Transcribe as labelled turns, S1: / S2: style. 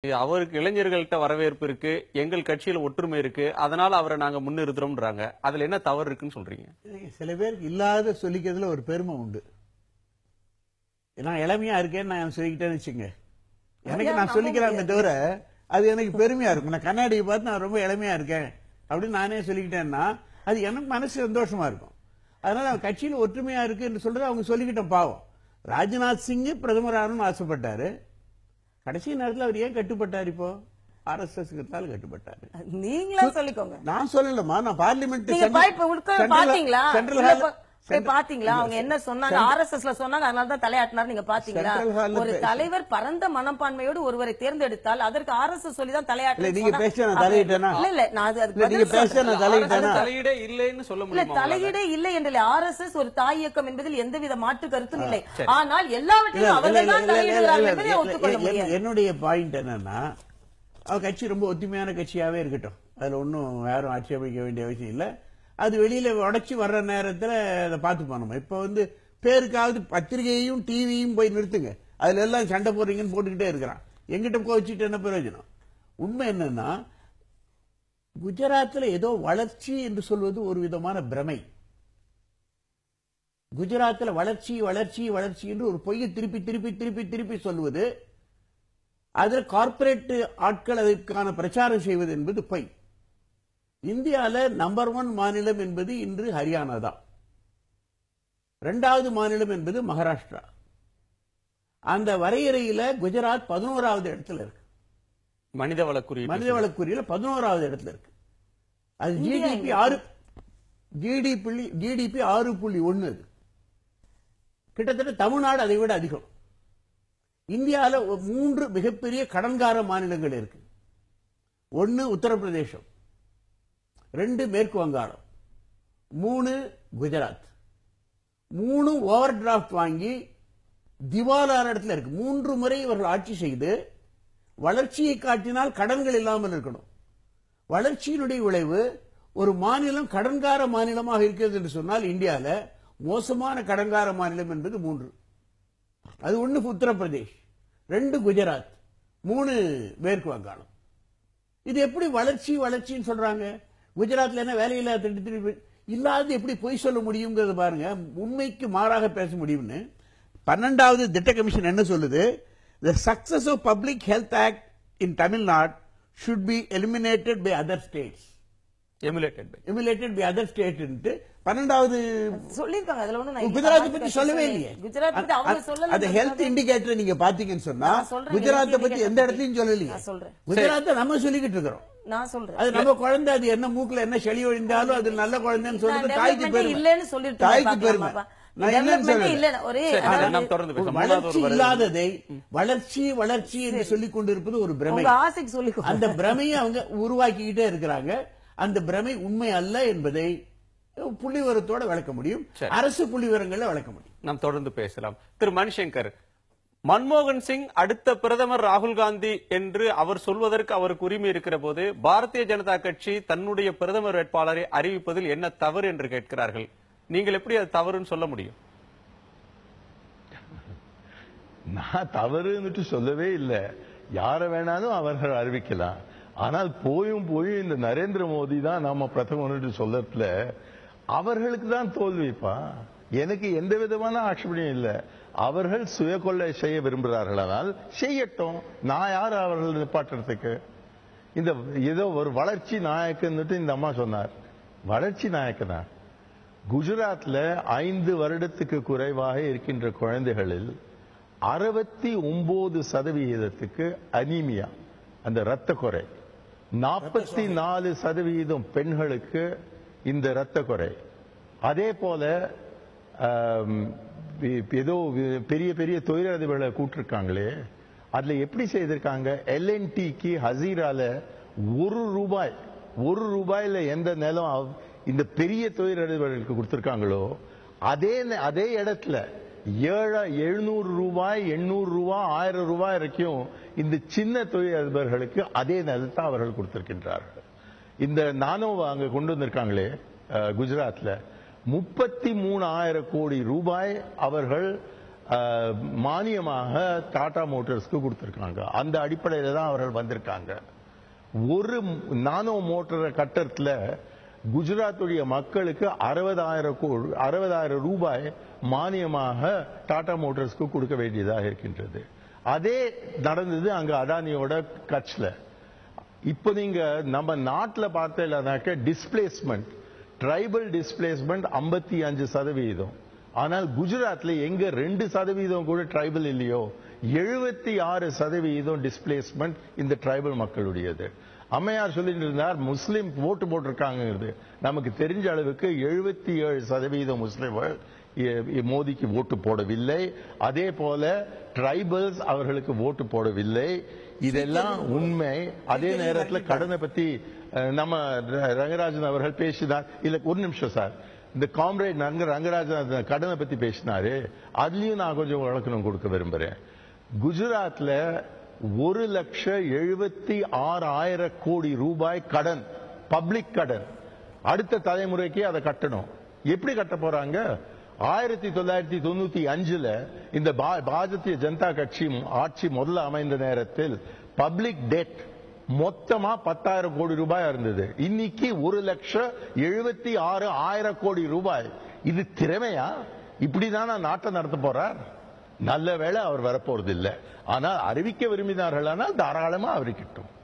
S1: அவருக்கு இளைஞர்கள்ட்ட வரவேற்பு இருக்கு எங்கள் கட்சியில ஒற்றுமை இருக்கு அதனால அவரை நாங்க முன்னிறுத்துறோம்ன்றாங்க அதுல என்ன தவறு இருக்குன்னு சொல்றீங்க
S2: சில பேருக்கு இல்லாத சொல்லிக்கிறதுல ஒரு பெருமை உண்டு நான் இளமையா இருக்கேன்னு நான் சொல்லிக்கிட்டேன்னு வச்சுங்க எனக்கு
S3: ஐயா,
S2: நான்
S3: நம்ப
S2: சொல்லிக்கிறேன்
S3: முடியாது.
S2: தவிர அது எனக்கு பெருமையா இருக்கும் நான் கண்ணாடியை பார்த்து நான் ரொம்ப இளமையா இருக்கேன் அப்படின்னு நானே சொல்லிக்கிட்டேன்னா அது எனக்கு மனசு சந்தோஷமா இருக்கும் அதனால அவன் கட்சியில ஒற்றுமையா இருக்கு என்று சொல்றது அவங்க சொல்லிக்கிட்டோம் பாவம் ராஜ்நாத் சிங் பிரதமர் ஆகணும்னு ஆசைப்பட்டாரு கடைசி நேரத்தில் அவர் ஏன் கட்டுப்பட்டார் இப்போ ஆர்எஸ்எஸ் கட்டுப்பட்டாரு
S3: நீங்களா சொல்லிக்கோங்க
S2: நான் சொல்லலமா நான் பார்லிமெண்ட்
S3: நீங்க போய் இப்ப உட்கார்ந்து
S2: சென்ட்ரல்
S3: பாத்தீங்களா
S2: சென்ட்ரல்
S3: இல்ல,
S2: ஹால்
S3: போய் போய் பாத்தீங்களா அவங்க என்ன சொன்னாங்க ஆர்எஸ்எஸ்ல சொன்னாங்க அதனால தான் தலையாட்டினார் நீங்க பாத்தீங்களா
S2: சென்ட்ரல் ஹால்ல
S3: ஒரு
S2: பேச-
S3: தலைவர் பரந்த மனப்பான்மையோடு ஒருவரை தேர்ந்தெடுத்தால் அதற்கு ஆர்எஸ்எஸ் சொல்லி தான்
S2: இல்ல, நீங்க
S3: தலையாட்டு
S2: பேச நான் தலையிட்டேனா?
S3: இல்ல இல்ல நான் அது அதுக்கு
S2: இல்ல, நீங்க
S3: பதில்
S2: பேச
S3: சொல்றேன்.
S2: நான் தலையிட்டேனா?
S1: அது தலையீடே இல்லைன்னு சொல்ல
S3: இல்ல
S1: முடியுமா உங்களால?
S3: தலையீடே இல்லை என்றில்லை ஆர்எஸ்எஸ் ஒரு தாய் இயக்கம் என்பதில் எந்தவித மாற்று கருத்தும் இல்லை
S1: சரி.
S3: ஆனால்
S2: இல்ல,
S3: எல்லாவற்றையும்
S2: இல்ல,
S3: அவர்கள்
S2: இல்ல,
S3: தான்
S2: இல்ல, இல்ல,
S3: தலையிடுகிறார்கள்
S2: இல்ல,
S3: என்பதை
S2: இல்ல,
S3: ஒத்துக்கொள்ள
S2: இல்ல,
S3: முடியாது
S2: என்னுடைய பாயிண்ட் என்னன்னா அவ கட்சி ரொம்ப ஒத்துமையான கட்சியாவே இருக்கட்டும் அதுல ஒன்றும் யாரும் ஆட்சேபிக்க வேண்டிய அவசியம் இல்ல அது வெளியில உடைச்சு வர்ற நேரத்துல அதை பார்த்து போனோம் இப்ப வந்து பேருக்காவது பத்திரிகையையும் டிவியும் போய் நிறுத்துங்க அதுல எல்லாம் சண்டை போடுறீங்கன்னு போட்டுக்கிட்டே இருக்கிறான் எங்கிட்ட கோச்சிட்டு என்ன பிரயோஜனம் உண்மை என்னன்னா குஜராத்தில் ஏதோ வளர்ச்சி என்று சொல்வது ஒரு விதமான பிரமை குஜராத்தில் வளர்ச்சி வளர்ச்சி வளர்ச்சி என்று ஒரு பொய்யை திருப்பி திருப்பி திருப்பி திருப்பி சொல்வது அதில் கார்ப்பரேட் ஆட்கள் அதற்கான பிரச்சாரம் செய்வது என்பது பொய் இந்தியால நம்பர் ஒன் மாநிலம் என்பது இன்று ஹரியானா தான் இரண்டாவது மாநிலம் என்பது மகாராஷ்டிரா அந்த வரையறையில குஜராத் பதினோராவது இடத்துல இருக்கு
S1: மனிதவள குறியீடு
S2: மனிதவள குறியில பதினோராவது இடத்துல இருக்கு அது
S3: இந்தியா
S2: ஜிடிபி
S3: எங்க
S2: ஆறு ஜிடிபி ஜிடிபி ஆறு புள்ளி ஒன்னு அது கிட்டத்தட்ட தமிழ்நாடு அதை விட அதிகம் இந்தியால ஒரு மூன்று மிகப்பெரிய கடன்கார மாநிலங்கள் இருக்கு ஒன்னு உத்தரப்பிரதேசம் ரெண்டு மேற்கு வங்காளம் மூணு குஜராத் மூணு ஓவர் டிராஃப்ட் வாங்கி திவாலான இடத்துல இருக்கு மூன்று முறை இவர்கள் ஆட்சி செய்து வளர்ச்சியை காட்டினால் கடன்கள் இல்லாமல் இருக்கணும் வளர்ச்சியினுடைய விளைவு ஒரு மாநிலம் கடன்கார மாநிலமாக இருக்கிறது என்று சொன்னால் இந்தியால மோசமான கடன்கார மாநிலம் என்பது மூன்று அது ஒண்ணு உத்தரப்பிரதேஷ் ரெண்டு குஜராத் மூணு மேற்கு வங்காளம் இது எப்படி வளர்ச்சி வளர்ச்சின்னு சொல்றாங்க குஜராத்ல என்ன வேலையில்லா திட்டத்தில் இல்லாத எப்படி பொய் சொல்ல முடியுங்கிறது பாருங்க உண்மைக்கு மாறாக பேச முடியும்னு பன்னெண்டாவது திட்ட கமிஷன் என்ன சொல்லுது the success of public health act in Tamil Nadu should be eliminated by other states
S1: emulated by
S2: emulated by other state பன்னெண்டாவது
S3: சொல்லிருக்காங்க அதுல ஒண்ணு நான்
S2: குஜராத் பத்தி சொல்லவே இல்லையே
S3: குஜராத் பத்தி அவங்க சொல்லல
S2: அந்த ஹெல்த் இண்டிகேட்டர் நீங்க பாத்தீங்கன்னு சொன்னா
S3: நான் சொல்றேன்,
S2: குஜராத்தை
S3: health
S2: பத்தி எந்த
S3: indicator
S2: இடத்துலயும் சொல்லலையே
S3: நான் சொல்றேன்.
S2: குஜராத்தை நம்ம சொல்லிக்கிட்டு இருக்கிறோம்
S3: நான் சொல்றேன்
S2: அது நம்ம குழந்தை அது என்ன மூக்குல என்ன செளி ஒழிந்தாலும் அது நல்ல குழந்தைன்னு சொல்றது
S3: நான்
S2: தாய்க்கு
S3: development
S2: பெருமை
S3: இல்லைன்னு சொல்லிட்டு
S2: தாய்க்கு
S3: பார்க்கலாமா,
S2: பெருமை
S3: பா?
S2: நான் இல்லைன்னு
S3: Development
S2: சொல்லல.
S3: இல்ல, ஒரே
S1: சரி,
S3: அதாவது
S1: நாம் தொடர்ந்து
S2: ஒரு
S1: பேசலாம் மூணாவது
S2: வளர்ச்சி
S1: ஒரு வருடம்.
S2: இல்லாததை வளர்ச்சி வளர்ச்சி என்று சொல்லிக் கொண்டிருப்பது ஒரு பிரமை
S3: உங்க ஆசைக்கு சொல்லிக்கோ
S2: அந்த பிரமையை அவங்க உருவாக்கிக்கிட்டே இருக்கிறாங்க அந்த பிரமை உண்மை அல்ல என்பதை புள்ளிவரத்தோட விளக்க முடியும்
S1: சரி.
S2: அரசு புள்ளிவரங்கள்ல விளக்க முடியும்
S1: நாம் தொடர்ந்து பேசலாம் திரு மணிசங்கர் மன்மோகன் சிங் அடுத்த பிரதமர் ராகுல் காந்தி என்று அவர் சொல்வதற்கு அவருக்கு உரிமை இருக்கிற போது பாரதிய ஜனதா கட்சி தன்னுடைய பிரதமர் வேட்பாளரை அறிவிப்பதில் என்ன தவறு என்று கேட்கிறார்கள் நீங்கள் எப்படி அது தவறுன்னு சொல்ல முடியும்
S4: நான் தவறுன்னுட்டு சொல்லவே இல்லை யார வேணாலும் அவர்கள் அறிவிக்கலாம் ஆனால் போயும் போயும் இந்த நரேந்திர மோடி தான் நாம பிரதமர்னு சொல்லத்துல அவர்களுக்கு தான் தோல்விப்பா எனக்கு எந்த விதமான ஆட்சேபனையும் இல்லை அவர்கள் சுய கொள்ளை செய்ய விரும்புகிறார்களானால் செய்யட்டும் நான் யார் அவர்கள் நிப்பாட்டுறதுக்கு இந்த ஏதோ ஒரு வளர்ச்சி நாயக்கன்னுட்டு இந்த அம்மா சொன்னார் வளர்ச்சி நாயக்கனா குஜராத்ல ஐந்து வருடத்துக்கு குறைவாக இருக்கின்ற குழந்தைகளில் அறுபத்தி ஒன்பது சதவிகிதத்துக்கு அனீமியா அந்த இரத்த குறை நாற்பத்தி நாலு சதவிகிதம் பெண்களுக்கு இந்த இரத்த குறை அதே போல ஆம், இ- ஏதோ வி- பெரிய பெரிய தொழிலதிபர்களை கூட்டிருக்காங்களே அதுல எப்படி செய்திருக்காங்க எல்என்டிக்கு ஹசீரால ஒரு ரூபாய் ஒரு ரூபாயில எந்த நிலம் அவ்- இந்த பெரிய தொழிலதிபர்களுக்கு கொடுத்திருக்காங்களோ அதே நே- அதே இடத்துல ஏழ எழுநூறு ரூபாய் எண்ணூறு ரூபாய் ஆயிரம் ரூபாய் வரைக்கும் இந்த சின்ன தொழிலதிபர்களுக்கு அதே நிலத்தை அவர்கள் கொடுத்திருக்கின்றார்கள் இந்த நானோவா அங்க கொண்டு வந்திருக்காங்களே அஹ், குஜராத்ல முப்பத்தி மூணு ஆயிரம் கோடி ரூபாய் அவர்கள் அஹ், மானியமாக டாடா மோட்டார்ஸ்க்கு கொடுத்திருக்காங்க அந்த அடிப்படையில தான் அவர்கள் வந்திருக்காங்க ஒரு நானோ மோட்டார் கட்டத்துல குஜராத்துடைய மக்களுக்கு அறுபதாயிரம் கோடி அறுபதாயிரம் ரூபாய் மானியமாக டாடா மோட்டார்ஸ்க்கு கொடுக்க வேண்டியதாக இருக்கின்றது அதே நடந்தது அங்க அதானியோட கட்ச்ல இப்போ நீங்க நம்ம நாட்டுல பார்த்தீங்கன்னாக்க டிஸ்பிளேஸ்மெண்ட் ட்ரைபல் டிஸ்பிளேஸ்மெண்ட் ஐம்பத்தி அஞ்சு சதவீதம் ஆனால் குஜராத்ல எங்க ரெண்டு சதவீதம் கூட ட்ரைபல் இல்லையோ எழுபத்தி ஆறு சதவீதம் டிஸ்பிளேஸ்மெண்ட் இந்த ட்ரைபல் மக்களுடையது அம்மையார் சொல்லிட்டு இருந்தார் முஸ்லிம் ஓட்டு போட்டிருக்காங்கிறது நமக்கு தெரிஞ்ச அளவுக்கு எழுபத்தி ஏழு சதவீதம் முஸ்லிம்கள் இ- இ- மோடிக்கு ஓட்டு போடவில்லை அதே போல ட்ரைபல்ஸ் அவர்களுக்கு ஓட்டு போடவில்லை இதெல்லாம் உண்மை அதே நேரத்துல கடனை பத்தி அஹ், நம்ம ர- ரங்கராஜன் அவர்கள் பேசினார் இல்ல ஒரு நிமிஷம் சார் இந்த காம்ரேட் ரங்க ரங்கராஜன் அந்த கடனை பத்தி பேசினாரு அதுலயும் நான் கொஞ்சம் விளக்கணம் கொடுக்க விரும்புறேன் குஜராத்ல ஒரு லட்ச எழுபத்தி ஆறாயிரம் கோடி ரூபாய் கடன் பப்ளிக் கடன் அடுத்த தலைமுறைக்கு அதை கட்டணும் எப்படி கட்ட போறாங்க ஆயிரத்தி தொள்ளாயிரத்தி தொண்ணூத்தி அஞ்சுல இந்த பா- பாரதிய ஜனதா கட்சி ஆட்சி முதல்ல அமைந்த நேரத்தில் பப்ளிக் டெட் மொத்தமா பத்தாயிரம் கோடி ரூபாய் இருந்தது இன்னைக்கு ஒரு லட்சம் எழுபத்தி ஆறு ஆயிரம் கோடி ரூபாய் இது திறமையா இப்படிதானா நாட்டை நடத்த போறார் நல்ல வேளை அவர் வரப்போறது இல்லை ஆனால் அறிவிக்க விரும்பினார்கள் ஆனால் தாராளமா அறிவிக்கட்டும்